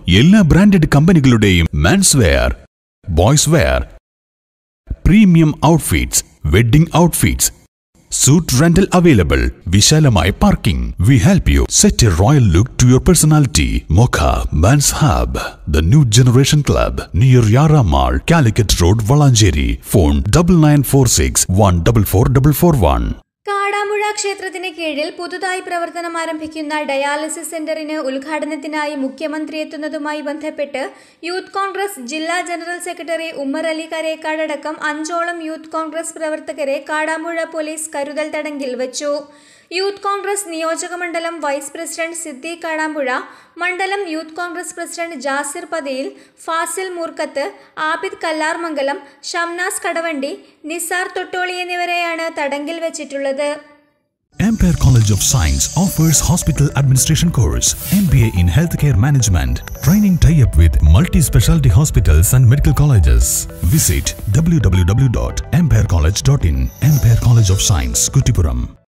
എല്ലാ ബ്രാൻഡഡ് കമ്പനികളുടെയും mens wear boys wear premium outfits wedding outfits suit rental available വിശാലമായ parking we help you set a royal look to your personality മൊഖ man's hub the new generation club near Yara mall Calicut road Valanchery phone double nine four six one double four double four one Kadampuzha ക്ഷേത്രത്തിന് കീഴിൽ പുതുതായി പ്രവർത്തനം ആരംഭിക്കുന്ന dialysis സെന്ററിന് ഉദ്ഘാടനത്തിനായി മുഖ്യമന്ത്രി എത്തുന്നതുമായി ബന്ധപ്പെട്ട് youth Congress ജില്ലാ general secretary Ummer Ali Karekkad അടക്കം അഞ്ചോളം യൂത്ത് കോൺഗ്രസ് പ്രവർത്തകരെ കാടാമ്പുഴ പോലീസ് കരുതൽ തടങ്കിൽ വച്ചു യൂത്ത് കോൺഗ്രസ് നിയോജക മണ്ഡലം വൈസ് പ്രസിഡന്റ് സിദ്ദീഖ് കാടാമ്പുഴ മണ്ഡലം യൂത്ത് കോൺഗ്രസ് പ്രസിഡന്റ് ജാസിർ പതയിൽ ഫാസിൽ മൂർക്കത്ത് ആബിദ് കല്ലാർമംഗലം ഷംനാസ് കടവണ്ടി നിസാർ തൊട്ടോളി എന്നിവരെയാണ് തടങ്കിൽ വെച്ചിട്ടുള്ളത് Ampere College of Science offers hospital administration course, MBA in healthcare management, training tie-up with multi-specialty hospitals and medical colleges. Visit www.amperecollege.in. Ampere College of Science, Kutipuram.